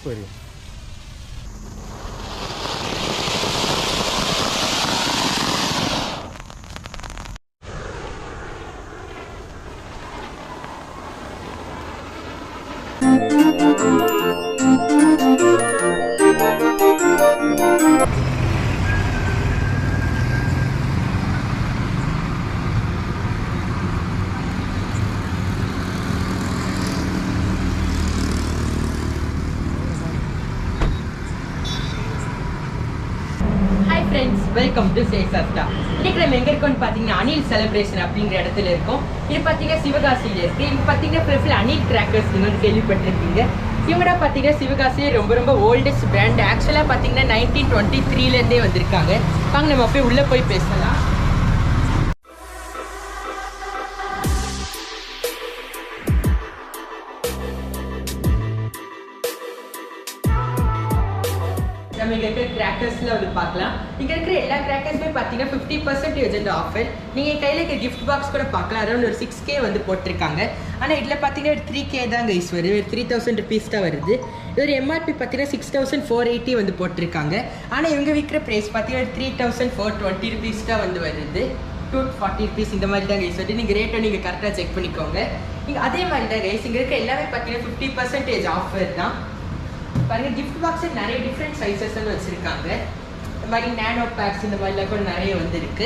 வரும் hi friends welcome to சேசாஸ்டா இன்னைக்கு நம்ம எங்க இருக்கோம்னு பார்த்தீங்கன்னா அனில் செலிப்ரேஷன் அப்படிங்கிற இடத்துல இருக்கோம் இது பார்த்தீங்கன்னா சிவகாசியில இருக்கு இது பார்த்தீங்கன்னா பிரஃபில் அனில் கிராக்கர்ஸ் வந்து கேள்விப்பட்டிருக்கீங்க இவங்க பார்த்தீங்கன்னா சிவகாசியே ரொம்ப ரொம்ப ஓல்டஸ்ட் பிராண்ட் ஆக்சுவலாக பார்த்தீங்கன்னா நைன்டீன் டுவெண்ட்டி த்ரீலேருந்தே வந்திருக்காங்க வாங்க நம்ம போய் உள்ளே போய் பேசலாம் நம்ம இங்க இருக்கிற கிராக்கர்ஸ்ல வந்து பார்க்கலாம் இங்க இருக்கிற எல்லா கிராக்கர்ஸுமே பார்த்தீங்கன்னா ஃபிஃப்டி பர்சன்டேஜ் வந்து ஆஃபர் நீங்க கையில இருக்க கிஃப்ட் பாக்ஸ் கூட பார்க்கலாம் அரௌண்ட் ஒரு சிக்ஸ் கே வந்து போட்டிருக்காங்க ஆனா இதுல பார்த்தீங்கன்னா ஒரு த்ரீ கே தான் கைஸ் வருது ஒரு த்ரீ தௌசண்ட் ருபீஸ் தான் வருது இது ஒரு எம்ஆர்பி பார்த்தீங்கன்னா சிக்ஸ் தௌசண்ட் ஃபோர் எயிட்டி வந்து போட்டிருக்காங்க ஆனா இவங்க விற்கிற ப்ரைஸ் பார்த்தீங்கன்னா three thousand four twenty rupees தான் வந்து வருது டூ ஃபார்ட்டி ருபீஸ் இந்த மாதிரி தான் கைஸ் வருது நீங்கள் ரேட்டை நீங்கள் கரெக்டாக செக் பண்ணிக்கோங்க நீங்கள் அதே மாதிரி தான் கைஸ் இங்கே இருக்க எல்லாமே பார்த்தீங்கன்னா ஃபிஃப்டி பர்சன்டேஜ் ஆஃபர் தான் பாருங்க கிஃப்ட் பாக்ஸ் நிறைய டிஃப்ரெண்ட் சைஸஸ் வச்சிருக்காங்க இந்த மாதிரி நேனோ பேக்ஸ் இந்த மாதிரிலாம் கூட நிறைய வந்து இருக்கு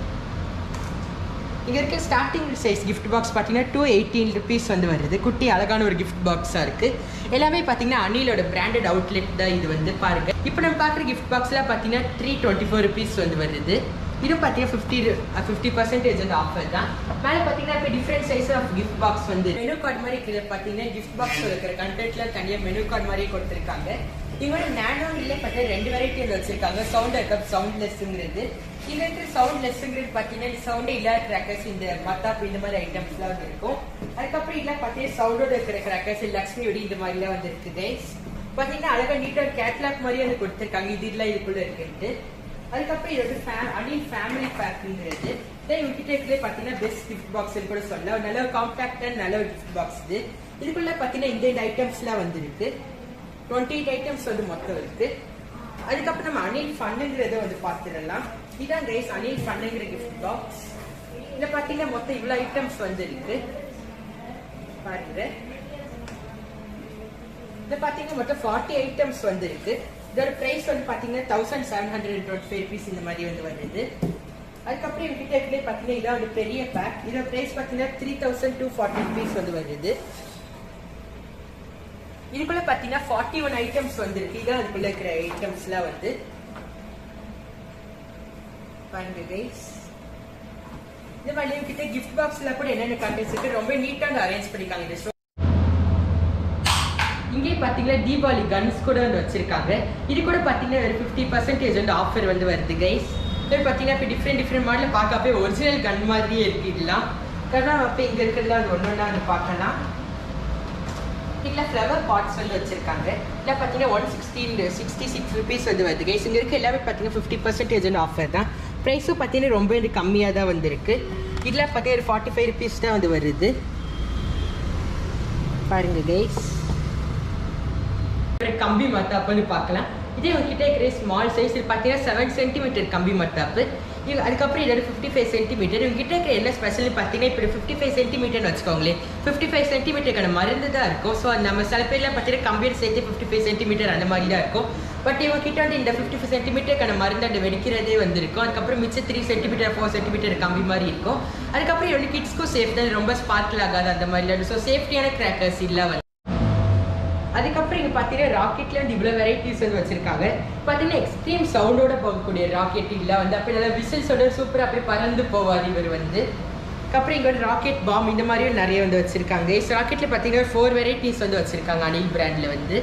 இங்க இருக்க ஸ்டார்டிங் சைஸ் கிஃப்ட் பாக்ஸ் பார்த்தீங்கன்னா டூ எயிட்டீன் ருபீஸ் வந்து வருது குட்டி அழகான ஒரு கிஃப்ட் பாக்ஸாக இருக்கு எல்லாமே பார்த்தீங்கன்னா அனிலோட பிராண்டட் அவுட்லெட் தான் இது வந்து பாருங்க இப்போ நம்ம பார்க்குற கிஃப்ட் பாக்ஸ்லாம் பார்த்தீங்கன்னா த்ரீ டுவெண்ட்டி ஃபோர் ருபீஸ் வந்து வருது இது பார்த்தீங்கன்னா ஃபிஃப்டி ஃபிஃப்டி பர்சன்டேஜ் வந்து ஆஃபர் தான் மேலே பார்த்தீங்கன்னா இப்போ different size of gift box வந்து மெனு கார்டு மாதிரி இருக்கிற பார்த்தீங்கன்னா கிஃப்ட் பாக்ஸ் இருக்கிற கண்டென்ட்ல தனியாக மெனு கார்டு மாதிரி கொடுத்துருக்காங்க இவங்க நேனோ இல்லை பார்த்தீங்கன்னா ரெண்டு வெரைட்டி வந்து வச்சிருக்காங்க சவுண்ட் கப் சவுண்ட்லெஸ்ங்கிறது இங்க இருக்கிற சவுண்ட்லெஸ்ங்கிறது பார்த்தீங்கன்னா சவுண்டே இல்லாத கிராக்கர்ஸ் இந்த மத்தாப் இந்த மாதிரி ஐட்டம்ஸ்லாம் வந்து இருக்கும் அதுக்கப்புறம் இல்லை பார்த்தீங்கன்னா சவுண்டோட இருக்கிற கிராக்கர்ஸ் லக்ஷ்மி வெடி இந்த மாதிரிலாம் வந்து இருக்கு கைஸ் பார்த்தீங்கன்னா அழகா நீட்டாக கேட்லாக் மாதிரி வந்து கொடுத்துருக்காங்க இது இல்லை இதுக்குள்ள இருக்குன்ட்டு அதுக்கப்புறம் இது வந்து ஃபே அனில் ஃபேமிலி பேக்குங்கிறது தென் இவங்ககிட்ட இருக்கிறது பார்த்தீங்கன்னா பெஸ்ட் கிஃப்ட் பாக்ஸ் கூட சொல்லலாம் ஒரு நல்ல ஒரு காம்பாக்ட் அண்ட் நல்ல ஒரு கிஃப்ட் பாக்ஸ் இது இதுக்குள்ள பார்த்தீங்கன்னா இந்த இந்த ஐட்டம்ஸ்லாம் வந்து இருக்கு டுவெண்ட்டி எயிட் ஐட்டம்ஸ் வந்து மொத்தம் இருக்கு அதுக்கப்புறம் நம்ம அனில் ஃபன்னுங்கிறத வந்து பார்த்துடலாம் இதான் கைஸ் அனில் ஃபன்னுங்கிற கிஃப்ட் பாக்ஸ் இதுல பார்த்தீங்கன்னா மொத்தம் இவ்வளோ ஐட்டம்ஸ் வந்து இருக்கு பாருங்க இது பார்த்தீங்கன்னா மொத்தம் ஃபார்ட்டி ஐட்டம்ஸ் வந்து இருக்கு இதோட பிரைஸ் வந்து பார்த்தீங்கன்னா thousand seven hundred twenty five rupees இந்த மாதிரி வந்து வருது அதுக்கப்புறம் எங்ககிட்ட இருக்கிறே பார்த்தீங்கன்னா இதான் ஒரு பெரிய பேக் இதோட பிரைஸ் பார்த்தீங்கன்னா three thousand two forty rupees வந்து வருது இதுக்குள்ள பார்த்தீங்கன்னா ஃபார்ட்டி ஒன் ஐட்டம்ஸ் வந்துருக்கு இதான் அதுக்குள்ள இருக்கிற ஐட்டம்ஸ்லாம் வந்து பாருங்க கைஸ் இந்த மாதிரி கிட்ட கிஃப்ட் பாக்ஸ்ல கூட என்னென்ன கண்டென்ட்ஸ் இருக்கு ரொம்ப நீட்டா அரேஞ்ச் பண்ணிருக்காங்க இந்த show. இங்கே பாத்தீங்கன்னா தீபாவளி கன்ஸ் கூட வந்து வச்சிருக்காங்க இது கூட பாத்தீங்கன்னா ஒரு ஃபிஃப்டி பர்சன்டேஜ் வந்து ஆஃபர் வந்து வருது கைஸ் இது பாத்தீங்கன்னா இப்போ டிஃப்ரெண்ட் டிஃப்ரெண்ட் மாடல் பார்க்கப்பே ஒரிஜினல் கன் மாதிரியே இருக்கு இதெல்லாம் கரெக்டாக அப்போ இங்க இருக்கிறதுலாம் அது ஒன்று ஒன்றா வந்து பார்க்கலாம் இதில் ஃப்ளவர் பாட்ஸ் வந்து வச்சிருக்காங்க இதில் பார்த்தீங்கன்னா one sixteen sixty six rupees வந்து வருது கைஸ் இங்கே இருக்க எல்லாமே பார்த்தீங்கன்னா ஃபிஃப்டி பர்சன்டேஜ் வந்து ஆஃபர் தான் ப்ரைஸும் பார்த்தீங்கன்னா ரொம்ப இது கம்மியாக தான் வந்திருக்கு இதில் பார்த்தீங்கன்னா ஒரு ஃபார்ட்டி ஃபைவ் ருபீஸ் தான் வந்து வருது பாருங்க கைஸ் ஒரு கம்பி மத்தாப்பு வந்து பார்க்கலாம் இதே உங்ககிட்ட இருக்கிற ஸ்மால் சைஸ் இது பார்த்தீங்கன்னா செவன் சென்டிமீட்டர் கம்பி மத்தாப்பு இது அதுக்கப்புறம் இதோட ஃபிஃப்டி ஃபைவ் சென்டிமீட்டர் உங்ககிட்ட இருக்கிற என்ன ஸ்பெஷல் பார்த்தீங்கன்னா இப்போ ஃபிஃப்டி ஃபைவ் சென்டிமீட்டர்னு வச்சுக்கோங்களேன் ஃபிஃப்டி ஃபைவ் சென்டிமீட்டருக்கான மருந்து தான் இருக்கும் ஸோ நம்ம சில பேர்லாம் பார்த்தீங்கன்னா கம்பியோட சேர்த்து ஃபிஃப்டி ஃபைவ் சென்டிமீட்டர் அந்த மாதிரி தான் இருக்கும் பட் இவங்க கிட்ட வந்து இந்த ஃபிஃப்டி ஃபைவ் சென்டிமீட்டருக்கான மருந்து அந்த வெடிக்கிறதே வந்திருக்கும் அதுக்கப்புறம் மிச்சம் த்ரீ சென்டிமீட்டர் ஃபோர் சென்டிமீட்டர் கம்பி மாதிரி இருக்கும் அதுக்கப்புறம் இது வந்து கிட்ஸ்க்கும் சேஃப் தான் ரொம்ப ஸ்பார்க்கில் ஆகாது அந்த மாதிரி ஸோ சேஃப்டியான கிராக்கர்ஸ் இல்லை வந்து அதுக்கப்புறம் இங்கே பார்த்தீங்கன்னா ராக்கெட்ல வந்து இவ்வளோ வெரைட்டிஸ் வந்து வச்சிருக்காங்க பார்த்தீங்கன்னா எக்ஸ்ட்ரீம் சவுண்டோட போகக்கூடிய ராக்கெட் இல்லை வந்து அப்படி நல்லா விசில்ஸோட சூப்பராக அப்படியே பறந்து போவார் இவர் வந்து அதுக்கப்புறம் இங்கே வந்து ராக்கெட் பாம் இந்த மாதிரியும் நிறைய வந்து வச்சிருக்காங்க இஸ் ராக்கெட்ல பார்த்தீங்கன்னா ஃபோர் வெரைட்டிஸ் வந்து வச்சிருக்காங்க அனில் பிராண்ட்ல வந்து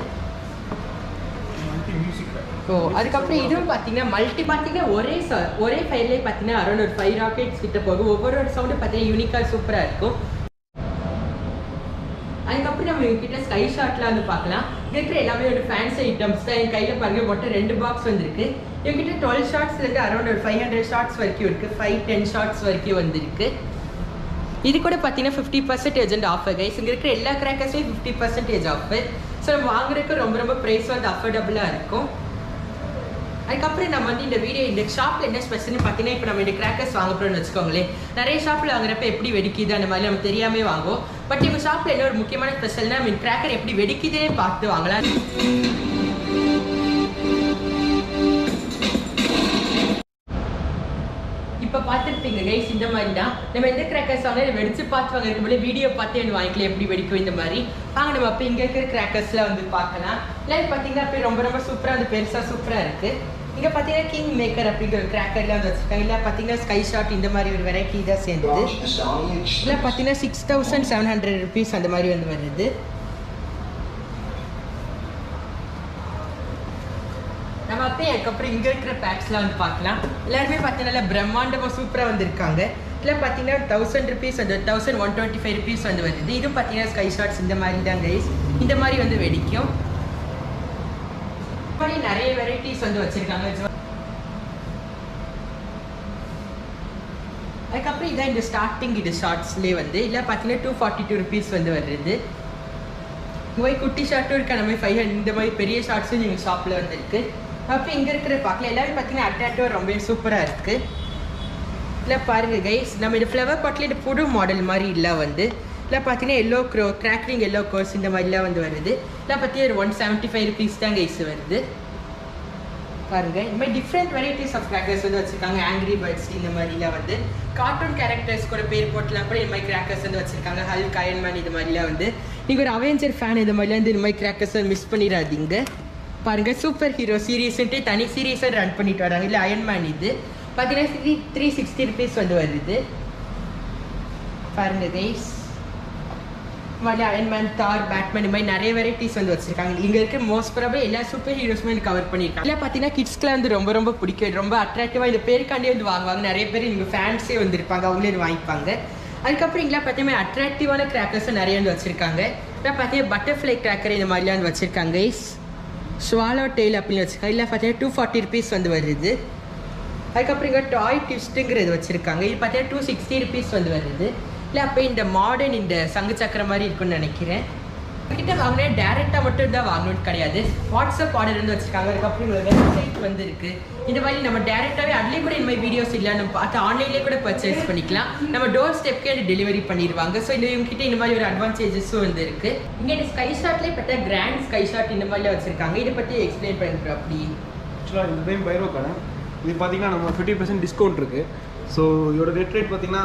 ஓ அதுக்கப்புறம் இதுவும் பார்த்தீங்கன்னா மல்டி பார்த்தீங்கன்னா ஒரே ச- ஒரே ஃபைவ்லேயே பார்த்தீங்கன்னா அரௌண்ட் ஒரு ஃபைவ் ராக்கெட்ஸ் கிட்ட போகும் ஒவ்வொரு சவுண்டும் பார்த்தீங்கன்னா யூனிக்காக சூப்பராக இருக்கும் அதுக்கப்புறம் நம்ம இவங்ககிட்ட ஸ்கை ஷாட்லாம் வந்து பார்க்கலாம் இங்க இருக்கிற எல்லாமே ஒரு ஃபேன்சி ஐட்டம்ஸ் தான் என் கையில் பாருங்க மொத்தம் ரெண்டு பாக்ஸ் வந்துருக்கு இவங்ககிட்ட டுவெல் ஷார்ட்ஸ்ல இருந்து அரௌண்ட் ஒரு ஃபைவ் ஹண்ட்ரட் ஷார்ட்ஸ் வரைக்கும் இருக்கு ஃபைவ் டென் ஷார்ட்ஸ் வரைக்கும் வந்திருக்கு இது கூட பார்த்தீங்கன்னா ஃபிஃப்டி பர்சன்டேஜ் ஆஃபர் கைஸ் இங்கே இருக்கிற எல்லா கிராக்கர்ஸையும் ஃபிஃப்டி பர்சன்டேஜ் ஆஃபர் ஸோ நம்ம வாங்குறதுக்கு ரொம்ப ரொம்ப ப்ரைஸ் வந்து அஃபோர்டபுளாக இருக்கும் அதுக்கப்புறம் நம்ம வந்து இந்த வீடியோ இந்த ஷாப்பில் என்ன ஸ்பெஷல்னு பார்த்தீங்கன்னா இப்போ நம்ம இந்த கிராக்கர்ஸ் வாங்க போகிறோம்னு வச்சுக்கோங்களேன் நிறைய ஷாப்பில் வாங்குறப்ப எப்படி வெடிக்குது அந்த மாதிரி நம்ம தெரியாமே வாங்குவோம் பட் இவங்க ஷாப்பில் என்ன ஒரு முக்கியமான ஸ்பெஷல்னா மீன் கிராக்கர் எப்படி வெடிக்குதே பார்த்து வாங்கலாம் இப்போ பார்த்துருப்பீங்க கைஸ் இந்த மாதிரி தான் நம்ம எந்த கிராக்கர்ஸ் வாங்க வெடிச்சு பார்த்து வாங்குறதுக்கு முன்னாடி வீடியோ பார்த்து எனக்கு வாங்கிக்கலாம் எப்படி வெடிக்கும் இந்த மாதிரி வாங்க நம்ம அப்போ இங்கே இருக்கிற கிராக்கர்ஸ்லாம் வந்து பார்க்கலாம் இல்லை பார்த்தீங்கன்னா அப்படியே ரொம்ப ரொம்ப சூப்பராக வந்து பெருசாக சூப்பராக இருக்குது இங்கே பார்த்தீங்கன்னா கிங் மேக்கர் அப்படிங்கிற ஒரு கிராக்கர்லாம் வந்து வச்சுருக்காங்க இல்லை பார்த்தீங்கன்னா ஸ்கை ஷாட் இந்த மாதிரி ஒரு வெரைட்டி தான் சேர்ந்தது இல்லை பார்த்தீங்கன்னா six thousand seven hundred rupees அந்த மாதிரி வந்து வருது நம்ம அப்பயே அதுக்கப்புறம் இங்கே இருக்கிற பேக்ஸ்லாம் வந்து பார்க்கலாம் எல்லாருமே பார்த்தீங்கன்னா பிரம்மாண்டமாக சூப்பராக வந்திருக்காங்க இல்லை பார்த்தீங்கன்னா தௌசண்ட் ருபீஸ் வந்து thousand one twenty five rupees வந்து வருது இதுவும் பார்த்தீங்கன்னா ஸ்கை ஷாட்ஸ் இந்த மாதிரி தான் கைஸ் இந்த மாதிரி வந்து வெடிக்கும் இந்த மாதிரி நிறைய வெரைட்டிஸ் வந்து வச்சுருக்காங்க அதுக்கப்புறம் இதான் இந்த ஸ்டார்டிங் இது ஷார்ட்ஸ்லேயே வந்து இல்லை பார்த்தீங்கன்னா டூ ஃபார்ட்டி டூ ருபீஸ் வந்து வருது இந்த மாதிரி குட்டி ஷார்ட்டும் இருக்கு அந்த மாதிரி ஃபைவ் ஹண்ட்ரட் இந்த மாதிரி பெரிய ஷார்ட்ஸும் எங்கள் ஷாப்பில் வந்துருக்கு அப்புறம் இங்கே இருக்கிற பார்க்கல எல்லாமே பார்த்தீங்கன்னா அட்ராக்டிவாக ரொம்பவே சூப்பராக இருக்குது இல்லை பாருங்கள் கைஸ் நம்ம இந்த ஃப்ளவர் பாட்டில் இந்த புது மாடல் மாதிரி இல்லை வந்து இல்லை பார்த்தீங்கன்னா yellow crow crackling yellow cores இந்த மாதிரிலாம் வந்து வருது இல்லை பார்த்தீங்கன்னா ஒரு ஒன் செவன்ட்டி ஃபைவ் ருபீஸ் தான் கைஸ் வருது பாருங்க இந்த மாதிரி டிஃப்ரெண்ட் வெரைட்டிஸ் ஆஃப் கிராக்கர்ஸ் வந்து வச்சிருக்காங்க ஆங்கிரி பேர்ட்ஸ் இந்த மாதிரிலாம் வந்து கார்ட்டூன் கேரக்டர்ஸ் கூட பேர் போட்டுலாம் கூட இந்த மாதிரி கிராக்கர்ஸ் வந்து வச்சிருக்காங்க ஹல்க் அயன்மேன் இது மாதிரிலாம் வந்து நீங்கள் ஒரு அவெஞ்சர் ஃபேன் இது மாதிரிலாம் வந்து இந்த மாதிரி கிராக்கர்ஸ் மிஸ் பண்ணிடாதீங்க பாருங்க சூப்பர் ஹீரோ சீரீஸ்ன்ட்டு தனி சீரீஸாக ரன் பண்ணிட்டு வராங்க இல்லை அயன்மேன் இது பார்த்தீங்கன்னா த்ரீ த்ரீ சிக்ஸ்டி ருபீஸ் வந்து வருது பாருங்க கைஸ் மாதிரி அயன்மேன் தார் பேட்மேன் இந்த மாதிரி நிறைய வெரைட்டிஸ் வந்து வச்சிருக்காங்க இங்க இருக்க மோஸ்ட் ப்ராபபிள் எல்லா சூப்பர் ஹீரோஸுமே கவர் பண்ணியிருக்காங்க இல்லை பார்த்தீங்கன்னா கிட்ஸ்க்குலாம் வந்து ரொம்ப ரொம்ப பிடிக்கும் ரொம்ப அட்ராக்டிவாக இந்த பேருக்காண்டே வந்து வாங்குவாங்க நிறைய பேர் இங்கே ஃபேன்ஸே வந்திருப்பாங்க அவங்களே இது வாங்கிப்பாங்க அதுக்கப்புறம் இங்கெல்லாம் பார்த்தீங்கன்னா அட்ராக்டிவான கிராக்கர்ஸும் நிறைய வந்து வச்சிருக்காங்க இல்லை பார்த்தீங்கன்னா பட்டர்ஃப்ளை கிராக்கர் இந்த மாதிரிலாம் வந்து வச்சிருக்காங்க கைஸ் ஸ்வாலோ டெய்ல் அப்படின்னு வச்சிருக்காங்க இல்லை பார்த்தீங்கன்னா டூ ஃபார்ட்டி ருபீஸ் வந்து வருது அதுக்கப்புறம் இங்கே டாய் டிஸ்ட்டுங்கிறது வச்சுருக்காங்க இது பார்த்தீங்கன்னா டூ சிக்ஸ்டி ருபீஸ் வந்து வருது இல்லை அப்போ இந்த மாடர்ன் இந்த சங்கு சக்கரம் மாதிரி இருக்குன்னு நினைக்கிறேன் கிட்ட வாங்கினா டேரெக்டாக மட்டும் தான் வாங்கணும்னு கிடையாது வாட்ஸ்அப் ஆர்டர் வந்து வச்சிருக்காங்க அதுக்கப்புறம் இவ்வளோ வெப்சைட் வந்து இருக்கு இந்த மாதிரி நம்ம டேரெக்டாகவே அதுலேயே கூட இந்த மாதிரி வீடியோஸ் இல்லை நம்ம பார்த்து ஆன்லைன்லேயே கூட பர்ச்சேஸ் பண்ணிக்கலாம் நம்ம டோர் ஸ்டெப்க்கே அது டெலிவரி பண்ணிடுவாங்க ஸோ இந்த இவங்ககிட்ட இந்த மாதிரி ஒரு அட்வான்டேஜஸும் வந்து இருக்கு இங்கே இந்த ஸ்கை ஷாட்லேயே பார்த்தா கிராண்ட் ஸ்கை ஷாட் இந்த மாதிரிலாம் வச்சிருக்காங்க இதை பற்றி எக்ஸ்பிளைன் பண்ணுறோம் அப்படி ஆக்சுவலாக இந்த டைம் பைரோ கடை இது பார்த்தீங்கன்னா நம்ம ஃபிஃப்டி பர்சன்ட் டிஸ்கவுண்ட் இருக்குது ஸோ இதோட நெட் ரேட் பார்த்தீங்கன்னா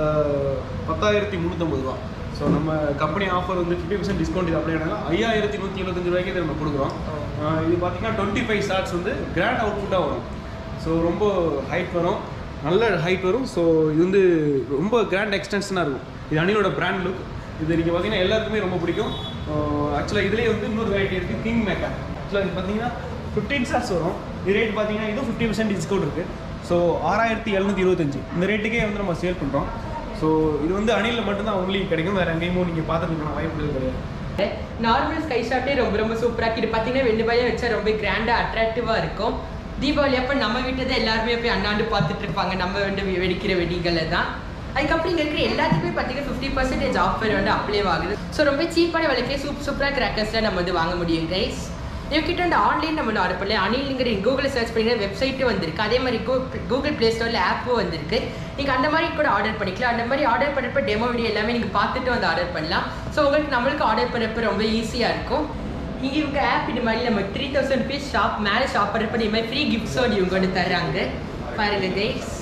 பத்தாயிரத்தி முந்நூற்றம்பது ரூபா ஸோ நம்ம கம்பெனி ஆஃபர் வந்து ஃபிஃப்டி பர்சன்ட் டிஸ்கவுண்ட் இது அப்படின்னா ஐயாயிரத்தி நூற்றி எழுபத்தஞ்சு ரூபாய்க்கு இதை நம்ம கொடுக்குறோம் ஆஹ் இது பார்த்தீங்கன்னா டுவெண்ட்டி ஃபைவ் ஷார்ட்ஸ் வந்து கிராண்ட் அவுட்புட்டாக வரும் ஸோ ரொம்ப ஹைட் வரும் நல்ல ஹைட் வரும் ஸோ இது வந்து ரொம்ப கிராண்ட் எக்ஸ்டென்ஷனாக இருக்கும் இது அணிலோட பிராண்ட் லுக் இது நீங்கள் பார்த்தீங்கன்னா எல்லாருக்குமே ரொம்ப பிடிக்கும் ஆக்சுவலாக இதுலேயே வந்து இன்னொரு வெரைட்டி இருக்குது கிங் மேக்கர் ஆக்சுவலாக இது பார்த்தீங்கன்னா ஃபிஃப்டீன் ஸ்டார்ஸ் வரும் இது ரேட் பார்த்தீங்கன்னா இதுவும் ஃபிஃப்டி பர்சன்ட் டிஸ்கவுண்ட் இருக்குது ஸோ ஆறாயிரத்தி எழுநூற்றி இருபத்தஞ்சு இந்த ரேட்டுக்கே வந்து நம்ம சேல் பண்ணுறோம் ஸோ இது வந்து அணிலில் மட்டும்தான் ஒன்லி கிடைக்கும் வேறு எங்கேயும் நீங்கள் பார்த்துருக்கணும் வாய்ப்புகள் கிடையாது நார்மல் ஸ்கை ஷாட்டே ரொம்ப ரொம்ப சூப்பராக இது பார்த்தீங்கன்னா வெண்டு பையன் வச்சா ரொம்ப கிராண்டாக அட்ராக்டிவாக இருக்கும் தீபாவளி அப்போ நம்ம வீட்டு தான் எல்லாருமே போய் அண்ணாண்டு பார்த்துட்டு இருப்பாங்க நம்ம வந்து வெ- வெடிக்கிற வெடிகளை தான் அதுக்கப்புறம் இங்கே இருக்கிற எல்லாத்துக்குமே பார்த்தீங்கன்னா ஃபிஃப்டி பர்சன்டேஜ் ஆஃபர் வந்து அப்ளை ஆகுது ஸோ ரொம்ப சீப்பான விலைக்கே சூப் சூப்பராக கிராக்கர்ஸ்லாம் நம்ம வந்து வாங்க முடியும் கைஸ் இவகிட்ட வந்து ஆன்லைன் நம்ம ஆர்டர் பண்ணல அனில்ங்கிற கூகுளில் சர்ச் பண்ணி வெப்சைட்டும் வந்திருக்கு அதே மாதிரி கூகுள் ப்ளே ஸ்டோரில் ஆப்பும் வந்திருக்கு நீங்கள் அந்த மாதிரி கூட ஆர்டர் பண்ணிக்கலாம் அந்த மாதிரி ஆர்டர் பண்ணுறப்ப டெமோ வீடியோ எல்லாமே நீங்கள் பார்த்துட்டு வந்து ஆர்டர் பண்ணலாம் ஸோ உங்களுக்கு நம்மளுக்கு ஆர்டர் பண்ணுறப்ப ரொம்ப ஈஸியாக இருக்கும் இங்கே இவங்க ஆப் இது மாதிரி நம்ம த்ரீ தௌசண்ட் ருபீஸ் ஷாப் மேலே ஷாப் பண்ணுறப்ப இந்த மாதிரி ஃப்ரீ கிஃப்ட்ஸோடு இவங்க வந்து தர்றாங்க பாருங்க கைஸ்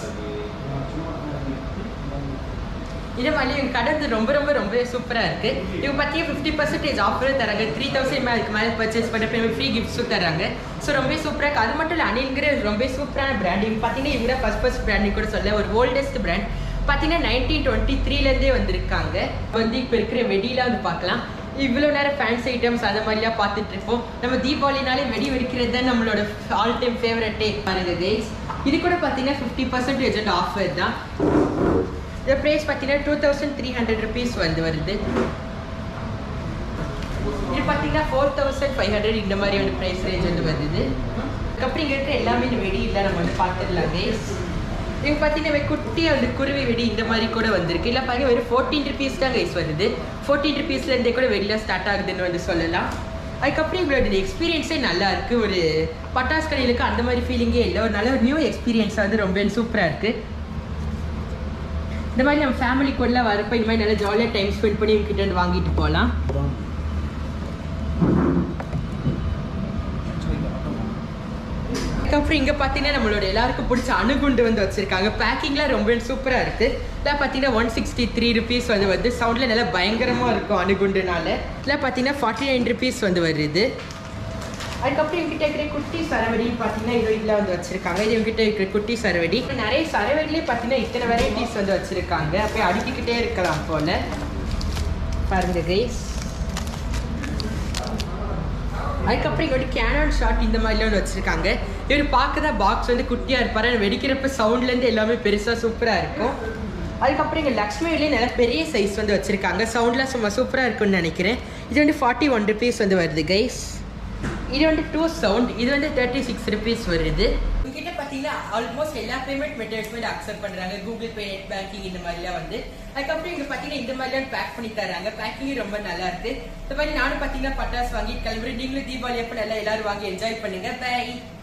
இதே மாதிரி எங்கள் கடை வந்து ரொம்ப ரொம்ப ரொம்ப சூப்பராக இருக்குது இவங்க பார்த்தீங்கன்னா ஃபிஃப்டி பர்சன்டேஜ் ஆஃபரும் தராங்க த்ரீ தௌசண்ட் மேலே மேலே பர்ச்சேஸ் பண்ணுறப்ப ஃப்ரீ கிஃப்ட்ஸும் தராங்க ஸோ ரொம்ப சூப்பராக இருக்குது அது மட்டும் இல்லை அனில்ங்கிற ரொம்ப சூப்பரான பிராண்ட் இவங்க பார்த்தீங்கன்னா இவங்க ஃபஸ்ட் ஃபஸ்ட் பிராண்ட் கூட சொல்ல ஒரு ஓல்டஸ்ட் பிராண்ட் பார்த்தீங்கன்னா நைன்டீன் டுவெண்ட்டி த்ரீலேருந்தே வந்திருக்காங்க வந்து இப்போ இருக்கிற வெடியெலாம் வந்து பார்க்கலாம் இவ்வளோ நேரம் ஃபேன்ஸ் ஐட்டம்ஸ் அந்த மாதிரிலாம் பார்த்துட்டு இருப்போம் நம்ம தீபாவளினாலே வெடி வெடிக்கிறது தான் நம்மளோட ஆல் டைம் ஃபேவரட்டே பாருங்க கைஸ் இது கூட பார்த்தீங்கன்னா ஃபிஃப்டி பர்சன்டேஜ் ஆஃபர் தான் இந்த ப்ரைஸ் பார்த்தீங்கன்னா two thousand three hundred rupees வந்து வருது இது பார்த்தீங்கன்னா ஃபோர் தௌசண்ட் ஃபைவ் ஹண்ட்ரட் இந்த மாதிரி வந்து ப்ரைஸ் ரேஞ்ச் வந்து வருது அதுக்கப்புறம் இங்கே இருக்க எல்லாமே இந்த வெடி இல்லை நம்ம வந்து பார்த்துடலாம் கைஸ் இங்க பார்த்தீங்கன்னா குட்டியாக வந்து குருவி வெடி இந்த மாதிரி கூட வந்திருக்கு இல்லை பாருங்க வெறும் ஃபோர்டீன் ருபீஸ் தான் கைஸ் வருது ஃபோர்டீன் ருபீஸ்லேருந்தே கூட வெளியில் ஸ்டார்ட் ஆகுதுன்னு வந்து சொல்லலாம் அதுக்கப்புறம் எங்களோட எக்ஸ்பீரியன்ஸே நல்லா இருக்கு ஒரு பட்டாஸ் கடையிலுக்கு அந்த மாதிரி ஃபீலிங்கே இல்லை ஒரு நல்ல ஒரு நியூ எக்ஸ்பீரியன்ஸ் வந்து ரொம்ப சூப்பராக இருக்கு இந்த மாதிரி நம்ம ஃபேமிலி கூட வரப்போ இந்த மாதிரி நல்லா ஜாலியாக டைம் ஸ்பெண்ட் பண்ணி இவங்க கிட்ட இருந்து வாங்கிட்டு போகலாம் அதுக்கப்புறம் இங்கே பார்த்தீங்கன்னா நம்மளோட எல்லாருக்கும் பிடிச்ச அணுகுண்டு வந்து வச்சிருக்காங்க பேக்கிங்லாம் ரொம்ப சூப்பராக இருக்கு இதில் பார்த்தீங்கன்னா ஒன் சிக்ஸ்டி த்ரீ ருபீஸ் வந்து வந்து சவுண்டில் நல்லா பயங்கரமாக இருக்கும் அணுகுண்டுனால இதில் பார்த்தீங்கன்னா ஃபார்ட்டி நைன் ருபீஸ் வந்து வருது அதுக்கப்புறம் இவங்ககிட்ட இருக்கிற குட்டி சரவடின்னு பார்த்தீங்கன்னா இது இதில் வந்து வச்சிருக்காங்க இது இவங்ககிட்ட இருக்கிற குட்டி சரவடி இப்ப நிறைய சரவடிலே பார்த்தீங்கன்னா இத்தனை வெரைட்டிஸ் வந்து வச்சிருக்காங்க அப்படியே அடுக்கிக்கிட்டே இருக்கலாம் போல பாருங்க கைஸ் அதுக்கப்புறம் இங்க வந்து கேனான் ஷாட் இந்த மாதிரிலாம் வந்து வச்சிருக்காங்க இவர் பார்க்க தான் பாக்ஸ் வந்து குட்டியாக இருப்பார் ஆனால் வெடிக்கிறப்ப சவுண்ட்லேருந்து எல்லாமே பெருசாக சூப்பராக இருக்கும் அதுக்கப்புறம் இங்கே லக்ஷ்மியிலேயே நல்ல பெரிய சைஸ் வந்து வச்சிருக்காங்க சவுண்ட்லாம் சும்மா சூப்பராக இருக்கும்னு நினைக்கிறேன் இது வந்து ஃபார்ட்டி ஒன் ருபீஸ் வந்து வருது கைஸ் இது வந்து டூ சவுண்ட் இது வந்து தேர்ட்டி சிக்ஸ் ருபீஸ் வருது உங்ககிட்ட பார்த்தீங்கன்னா ஆல்மோஸ்ட் எல்லா பேமெண்ட் மெத்தட்ஸுமே வந்து அக்செப்ட் பண்ணுறாங்க கூகுள் பே நெட் பேங்கிங் இந்த மாதிரிலாம் வந்து அதுக்கப்புறம் இங்கே பார்த்தீங்கன்னா இந்த மாதிரிலாம் பேக் பண்ணி தராங்க பேக்கிங் ரொம்ப நல்லா இருக்கு இந்த மாதிரி நானும் பார்த்தீங்கன்னா பட்டாசு வாங்கி கிளம்புறேன் நீங்களும் தீபாவளி அப்போ நல்லா எல்லாரும் வாங்கி என்ஜாய் பண்ணுங்க பை